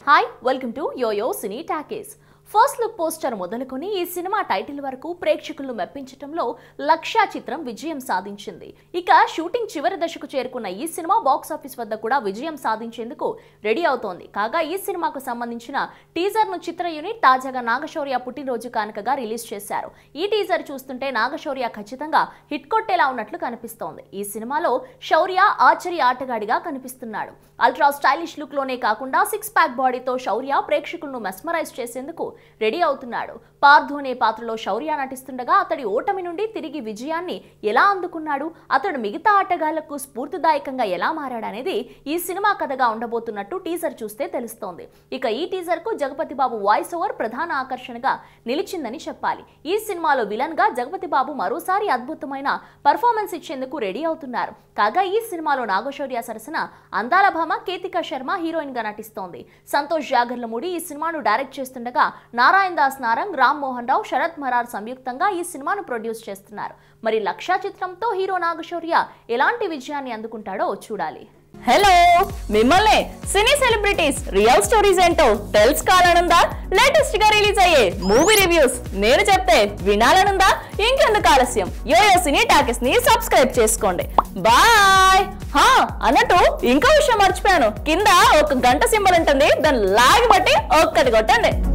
hi welcome to YOYO cine talkies first look poster మొదలుకొని ఈ cinema title వరకు ప్రేక్షకులను మెప్పించడంలో లక్ష్య చిత్రం విజయం సాధించింది ఇక షూటింగ్ చివరి దశకు చేరుకున్న ఈ సినిమా బాక్స్ ఆఫీస్ వద్ద కూడా విజయం సాధించేందుకు రెడీ అవుతోంది కాగా ఈ సినిమాకు సంబంధించిన టీజర్ ను చిత్ర యూనిట్ తాజాగా నాగశౌర్య పుట్టినరోజు కానుకగా రిలీజ్ చేశారు ఈ టీజర్ చూస్తుంటే నాగశౌర్య ఖచ్చితంగా హిట్ కొట్టేలా ఉన్నట్లు కనిపిస్తోంది ఈ సినిమాలో శౌర్య ఆశ్చర్య ఆటగాడిగా కనిపిస్తున్నాడు అల్ట్రా స్టైలిష్ లుక్ లోనే కాకుండా సిక్స్ ప్యాక్ బాడీతో శౌర్య ప్రేక్షకులను మెస్మరైజ్ చేసేందుకు రెడీ అవుతున్నాడు పార్థు అనే పాత్రలో శౌర్య నటిస్తుండగా అతడి ఓటమి నుండి తిరిగి విజయాన్ని ఎలా అందుకున్నాడు అతడు మిగతా ఆటగాళ్లకు స్ఫూర్తిదాయకంగా ఎలా మారాడనేది ఈ సినిమా కథగా ఉండబోతున్నట్టు టీజర్ చూస్తే తెలుస్తోంది ఇక ఈ టీజర్ కు జగపతి బాబు వాయిస్ ఓవర్ ప్రధాన ఆకర్షణగా నిలిచిందని చెప్పాలి ఈ సినిమాలో విలన్ గా జగపతి బాబు మరోసారి అద్భుతమైన పర్ఫార్మెన్స్ ఇచ్చేందుకు రెడీ అవుతున్నారు కాగా ఈ సినిమాలో నాగశౌర్య సరసన అందాల భామ కేతిక శర్మ హీరోయిన్ గా నటిస్తోంది సంతోష్ జాగర్లమూడి ఈ సినిమాను డైరెక్ట్ చేస్తుండగా నారాయణ దాస్ నారంగ్ రామ్ మోహన్ రావు శరత్ మరార్ సంయుక్తంగా ఈ సినిమాను ప్రొడ్యూస్ చేస్తున్నారు మరి లక్ష చిత్రంతో హీరో నాగశౌర్య ఎలాంటి విజయాన్ని అందుకుంటాడో చూడాలి హలో మిమ్మల్ని సినీ సెలబ్రిటీస్ రియల్ స్టోరీస్ ఏంటో తెలుసుకోవాలనుందా లేటెస్ట్ గా రిలీజ్ అయ్యే మూవీ రివ్యూస్ నేను చెప్తే వినాలనుందా ఇంకెందుకు ఆలస్యం యోయో సినీ టాకెస్ ని సబ్స్క్రైబ్ చేసుకోండి బాయ్ హా అన్నట్టు ఇంకో విషయం మర్చిపోయాను కింద ఒక గంట సింబల్ ఉంటుంది దాన్ని లాగి బట్టి ఒక్కటి కొట్టండి